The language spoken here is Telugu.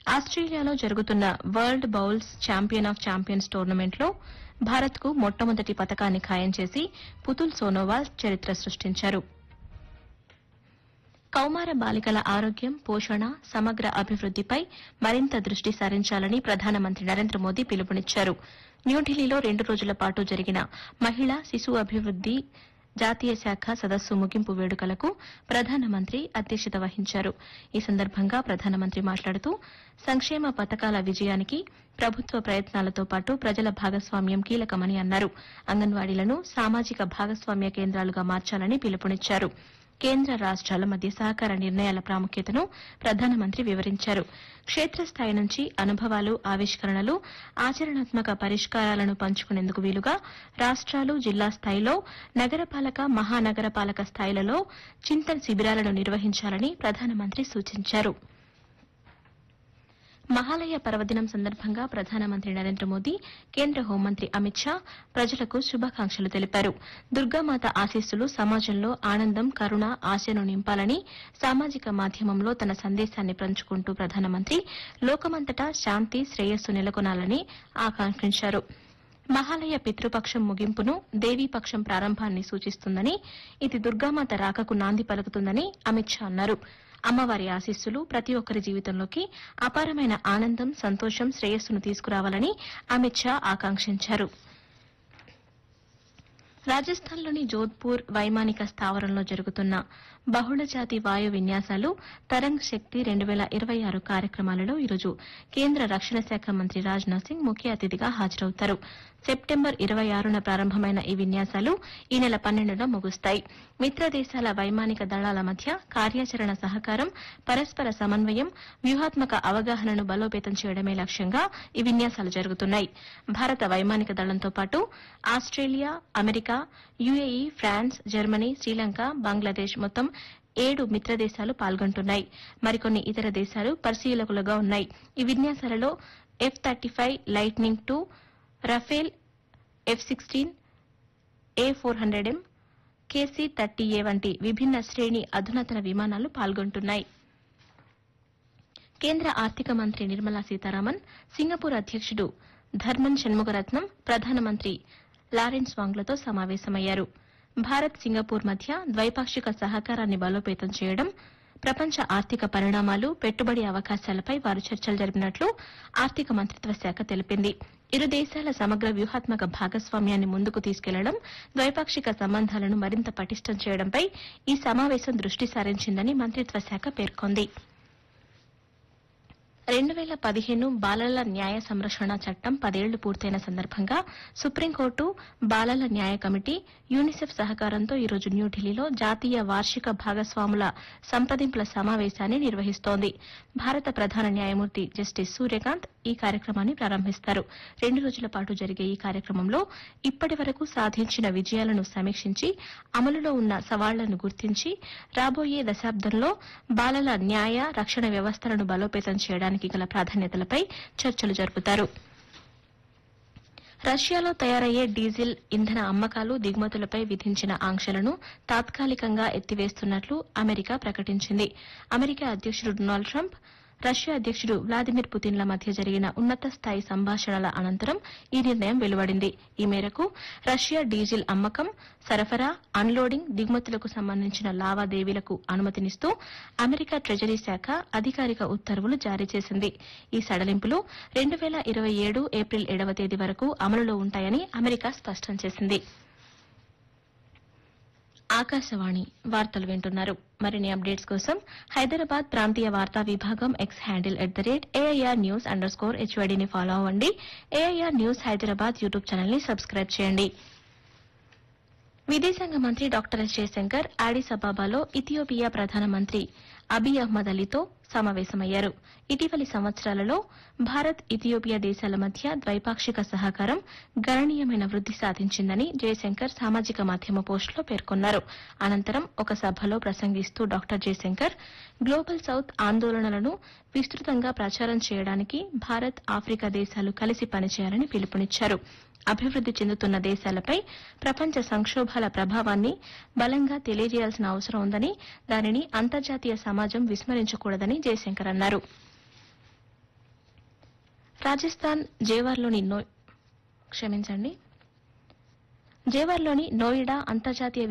ఆస్ట్రేలియాలో జరుగుతున్న world bowls champion of champions టోర్నమెంట్లో భారత్కు మొట్టమొదటి పతకాన్ని ఖాయం చేసి పుతుల్ సోనోవాల్ చరిత్ర సృష్టించారు కౌమార బాలికల ఆరోగ్యం పోషణ సమగ్ర అభివృద్దిపై మరింత దృష్టి సారించాలని ప్రధానమంత్రి నరేంద్ర మోదీ పిలుపునిచ్చారు న్యూఢిల్లీలో రెండు రోజుల పాటు జరిగిన మహిళా శిశు అభివృద్ది జాతీయ శాఖ సదస్సు ముగింపు వేడుకలకు ప్రధానమంత్రి అధ్యక్షత వహించారు ఈ సందర్భంగా ప్రధానమంత్రి మాట్లాడుతూ సంక్షేమ పథకాల విజయానికి ప్రభుత్వ ప్రయత్నాలతో పాటు ప్రజల భాగస్వామ్యం కీలకమని అన్నారు అంగన్వాడీలను సామాజిక భాగస్వామ్య కేంద్రాలుగా మార్చాలని పిలుపునిచ్చారు కేంద్ర రాష్ట్రాల మధ్య సహకార నిర్ణయాల ప్రాముఖ్యతను ప్రధానమంత్రి వివరించారు క్షేత్రస్థాయి నుంచి అనుభవాలు ఆవిష్కరణలు ఆచరణాత్మక పరిష్కారాలను పంచుకునేందుకు వీలుగా రాష్ట్రాలు జిల్లా స్థాయిలో నగరపాలక మహానగరపాలక స్థాయిలలో చింతన్ శిబిరాలను నిర్వహించాలని ప్రధానమంత్రి సూచించారు మహాలయ పర్వదినం సందర్భంగా ప్రధానమంత్రి నరేంద్ర మోదీ కేంద్ర హోంమంత్రి అమిత్ షా ప్రజలకు శుభాకాంక్షలు తెలిపారు దుర్గామాత ఆశీస్సులు సమాజంలో ఆనందం కరుణ ఆశను నింపాలని సామాజిక మాధ్యమంలో తన సందేశాన్ని పంచుకుంటూ ప్రధానమంత్రి లోకమంతటా శాంతి శ్రేయస్సు నెలకొనాలని ఆకాంక్షించారు మహాలయ పితృపక్షం ముగింపును దేవీపక్షం ప్రారంభాన్ని సూచిస్తుందని ఇది దుర్గామాత రాకకు నాంది పలుకుతుందని అమిత్ షా అన్నారు అమ్మవారి ఆశీస్సులు ప్రతి ఒక్కరి జీవితంలోకి అపారమైన ఆనందం సంతోషం శ్రేయస్సును తీసుకురావాలని అమిత్ షా ఆకాంక్షించారు రాజస్థాన్లోని జోధ్పూర్ వైమానిక స్థావరంలో జరుగుతున్న బహుళజాతి వాయు విన్యాసాలు తరంగ్ శక్తి రెండు వేల ఇరవై ఆరు కార్యక్రమాలలో ఈరోజు కేంద్ర రక్షణ శాఖ మంత్రి రాజ్నాథ్ సింగ్ ముఖ్య అతిథిగా హాజరవుతారు సెప్టెంబర్ ఇరవై ఆరున ప్రారంభమైన ఈ విన్యాసాలు ఈ నెల పన్నెండున ముగుస్తాయి మిత్ర దేశాల వైమానిక దళాల మధ్య కార్యాచరణ సహకారం పరస్పర సమన్వయం వ్యూహాత్మక అవగాహనను బలోపేతం చేయడమే లక్ష్యంగా ఈ విన్యాసాలు జరుగుతున్నాయి భారత వైమానిక దళంతో పాటు Australia America UAE France Germany Sri Lanka Bangladesh మొత్తం ఏడు మిత్ర దేశాలు పాల్గొంటున్నాయి మరికొన్ని ఇతర దేశాలు పరిశీలకులుగా ఉన్నాయి ఈ విన్యాసాలలో F thirty five lightning two Rafale F sixteen A four hundred M KC thirty A వంటి విభిన్న శ్రేణి అధునాతన విమానాలు పాల్గొంటున్నాయి కేంద్ర ఆర్థిక మంత్రి నిర్మలా సీతారామన్ సింగపూర్ అధ్యక్షుడు ధర్మన్ షణ్ముగరత్నం ప్రధానమంత్రి లారెన్స్ వాంగ్లతో సమావేశమయ్యారు భారత్ సింగపూర్ మధ్య ద్వైపాక్షిక సహకారాన్ని బలోపేతం చేయడం ప్రపంచ ఆర్థిక పరిణామాలు పెట్టుబడి అవకాశాలపై వారు చర్చలు జరిపినట్లు ఆర్థిక మంత్రిత్వ శాఖ తెలిపింది ఇరు దేశాల సమగ్ర వ్యూహాత్మక భాగస్వామ్యాన్ని ముందుకు తీసుకెళ్లడం ద్వైపాక్షిక సంబంధాలను మరింత పటిష్టం చేయడంపై ఈ సమావేశం దృష్టి సారించిందని మంత్రిత్వ శాఖ పేర్కొంది రెండు వేల పదిహేను బాలల న్యాయ సంరక్షణ చట్టం పదేళ్లు పూర్తయిన సందర్భంగా సుప్రీంకోర్టు బాలల న్యాయ కమిటీ యూనిసెఫ్ సహకారంతో ఈరోజు న్యూఢిల్లీలో జాతీయ వార్షిక భాగస్వాముల సంప్రదింపుల సమావేశాన్ని నిర్వహిస్తోంది భారత ప్రధాన న్యాయమూర్తి జస్టిస్ సూర్యకాంత్ ఈ కార్యక్రమాన్ని ప్రారంభిస్తారు రెండు రోజుల పాటు జరిగే ఈ కార్యక్రమంలో ఇప్పటి వరకు సాధించిన విజయాలను సమీక్షించి అమలులో ఉన్న సవాళ్లను గుర్తించి రాబోయే దశాబ్దంలో బాలల న్యాయ రక్షణ వ్యవస్థలను బలోపేతం చేయడానికి గల ప్రాధాన్యతలపై చర్చలు జరుపుతారు రష్యాలో తయారయ్యే డీజిల్ ఇంధన అమ్మకాలు దిగుమతులపై విధించిన ఆంక్షలను తాత్కాలికంగా ఎత్తివేస్తున్నట్లు అమెరికా ప్రకటించింది అమెరికా అధ్యక్షుడు డొనాల్డ్ ట్రంప్ రష్యా అధ్యక్షుడు వ్లాదిమిర్ పుతిన్ల మధ్య జరిగిన ఉన్నత స్థాయి సంభాషణల అనంతరం ఈ నిర్ణయం వెలువడింది ఈ మేరకు రష్యా డీజిల్ అమ్మకం సరఫరా అన్లోడింగ్ దిగుమతులకు సంబంధించిన లావాదేవీలకు అనుమతినిస్తూ అమెరికా ట్రెజరీ శాఖ అధికారిక ఉత్తర్వులు జారీ చేసింది ఈ సడలింపులు రెండు వేల ఇరవై ఏడు ఏప్రిల్ ఏడవ తేదీ వరకు అమలులో ఉంటాయని అమెరికా స్పష్టం చేసింది ఆకాశవాణి వార్తలు వింటున్నారు మరిన్ని అప్డేట్స్ కోసం హైదరాబాద్ ప్రాంతీయ వార్తా విభాగం X handle at the rate AIR news underscore స్కోర్ హెచ్వైడీని ఫాలో అవ్వండి AIR news Hyderabad YouTube channel ని సబ్స్క్రైబ్ చేయండి విదేశాంగ మంత్రి డాక్టర్ ఎస్ జయశంకర్ ఆడిస్ అబాబాలో ఇథియోపియా ప్రధానమంత్రి అబీ అహ్మద్ అలీతో సమావేశమయ్యారు ఇటీవలి సంవత్సరాలలో భారత్ ఇథియోపియా దేశాల మధ్య ద్వైపాక్షిక సహకారం గణనీయమైన వృద్ది సాధించిందని జయశంకర్ సామాజిక మాధ్యమ పోస్టులో పేర్కొన్నారు అనంతరం ఒక సభలో ప్రసంగిస్తూ డాక్టర్ జయశంకర్ గ్లోబల్ సౌత్ ఆందోళనలను విస్తృతంగా ప్రచారం చేయడానికి భారత్ ఆఫ్రికా దేశాలు కలిసి పనిచేయాలని పిలుపునిచ్చారు అభివృద్ది చెందుతున్న దేశాలపై ప్రపంచ సంక్షోభాల ప్రభావాన్ని బలంగా తెలియజేయాల్సిన అవసరం ఉందని దానిని అంతర్జాతీయ సమాజం విస్మరించకూడదని జయశంకర్ అన్నారు రాజస్థాన్ జేవార్లోని నో క్షమించండి జేవార్లోని నోయిడా అంతర్జాతీయ